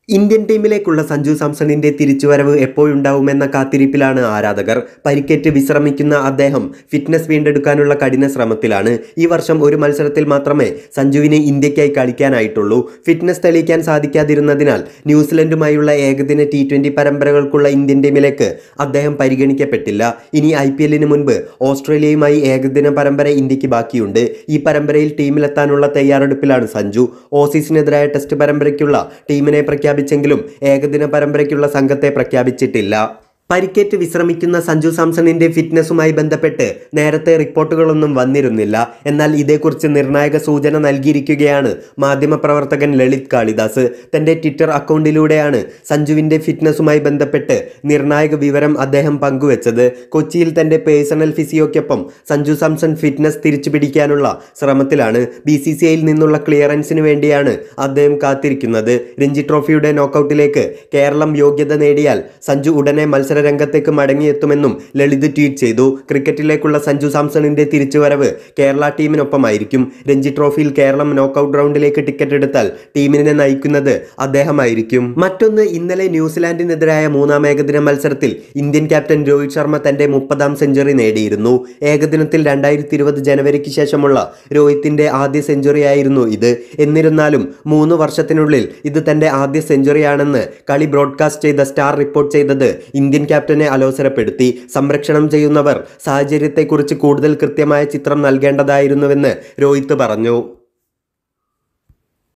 Indian ടീമിലേക്കുള്ള Sanju സാംസണിന്റെ തിരിച്ചുവരവ് എപ്പോഴുണ്ടാവുമെന്ന കാത്തിരിപ്പിലാണ് ആരാധകർ പരിക്കേറ്റ് വിശ്രമിക്കുന്ന അദ്ദേഹം ഫിറ്റ്നസ് വീണ്ടെടുക്കാനുള്ള കഠിന ശ്രമത്തിലാണ് ഈ വർഷം ഒരു മത്സരത്തിൽ മാത്രമേ സഞ്ജുവിന് ഇന്ത്യക്കായി കളിക്കാനായിട്ടുള്ളൂ ഫിറ്റ്നസ് തെളിയിക്കാൻ സാധിക്കാതിരുന്നതിനാൽ ന്യൂസിലൻഡുമായുള്ള ഏകദിന ടി ട്വന്റി പരമ്പരകൾക്കുള്ള ഇന്ത്യൻ ടീമിലേക്ക് അദ്ദേഹം പരിഗണിക്കപ്പെട്ടില്ല ഇനി ഐ പി എല്ലിന് മുൻപ് ഓസ്ട്രേലിയയുമായി ഏകദിന പരമ്പര ഇന്ത്യക്ക് ബാക്കിയുണ്ട് ഈ പരമ്പരയിൽ ടീമിലെത്താനുള്ള തയ്യാറെടുപ്പിലാണ് സഞ്ജു ഓസീസിനെതിരായ ടെസ്റ്റ് പരമ്പരയ്ക്കുള്ള ടീമിനെ പ്രഖ്യാപിച്ചെങ്കിലും ഏകദിന പരമ്പരയ്ക്കുള്ള സംഘത്തെ പ്രഖ്യാപിച്ചിട്ടില്ല പരിക്കേറ്റ് വിശ്രമിക്കുന്ന സഞ്ജു സാംസണിന്റെ ഫിറ്റ്നസുമായി ബന്ധപ്പെട്ട് നേരത്തെ റിപ്പോർട്ടുകളൊന്നും വന്നിരുന്നില്ല എന്നാൽ ഇതേക്കുറിച്ച് നിർണായക സൂചന നൽകിയിരിക്കുകയാണ് മാധ്യമപ്രവർത്തകൻ ലളിത് കാളിദാസ് തന്റെ ട്വിറ്റർ അക്കൗണ്ടിലൂടെയാണ് സഞ്ജുവിന്റെ ഫിറ്റ്നസുമായി ബന്ധപ്പെട്ട് നിർണായക വിവരം അദ്ദേഹം പങ്കുവച്ചത് കൊച്ചിയിൽ തന്റെ പേഴ്സണൽ ഫിസിയോക്കൊപ്പം സഞ്ജു സാംസൺ ഫിറ്റ്നസ് തിരിച്ചുപിടിക്കാനുള്ള ശ്രമത്തിലാണ് ബി സി സി ഐയിൽ നിന്നുള്ള ക്ലിയറൻസിന് വേണ്ടിയാണ് അദ്ദേഹം കാത്തിരിക്കുന്നത് രഞ്ജി ട്രോഫിയുടെ നോക്കൌട്ടിലേക്ക് കേരളം യോഗ്യത നേടിയാൽ സഞ്ജു ഉടനെ മത്സരരംഗത്തേക്ക് മടങ്ങിയെത്തുമെന്നും ലളിത് ട്വീറ്റ് ചെയ്തു ക്രിക്കറ്റിലേക്കുള്ള സഞ്ജു സാംസണിന്റെ തിരിച്ചുവരവ് കേരള ടീമിനൊപ്പമായിരിക്കും രഞ്ജി ട്രോഫിയിൽ കേരളം നോക്കൌട്ട് റൗണ്ടിലേക്ക് ടിക്കറ്റ് എടുത്താൽ ടീമിനെ നയിക്കുന്നത് അദ്ദേഹമായിരിക്കും മറ്റൊന്ന് ഇന്നലെ ന്യൂസിലാൻഡിനെതിരായ മൂന്നാം ഏകദിന മത്സരത്തിൽ ഇന്ത്യൻ ക്യാപ്റ്റൻ രോഹിത് ശർമ്മ തന്റെ മുപ്പതാം സെഞ്ചുറി നേടിയിരുന്നു ഏകദിനത്തിൽ രണ്ടായിരത്തി ഇരുപത് ജനുവരിക്ക് ശേഷമുള്ള രോഹിത്തിന്റെ ആദ്യ സെഞ്ചുറിയായിരുന്നു ഇത് എന്നിരുന്നാലും മൂന്ന് വർഷത്തിനുള്ളിൽ ഇത് തന്റെ ആദ്യ സെഞ്ചുറിയാണെന്ന് കളി ബ്രോഡ്കാസ്റ്റ് ചെയ്ത സ്റ്റാർ റിപ്പോർട്ട് ചെയ്തത് ഇന്ത്യൻ ക്യാപ്റ്റനെ അലോസരപ്പെടുത്തി സംരക്ഷണം ചെയ്യുന്നവർ സാഹചര്യത്തെക്കുറിച്ച് കൂടുതൽ കൃത്യമായ ചിത്രം നൽകേണ്ടതായിരുന്നുവെന്ന് രോഹിത് പറഞ്ഞു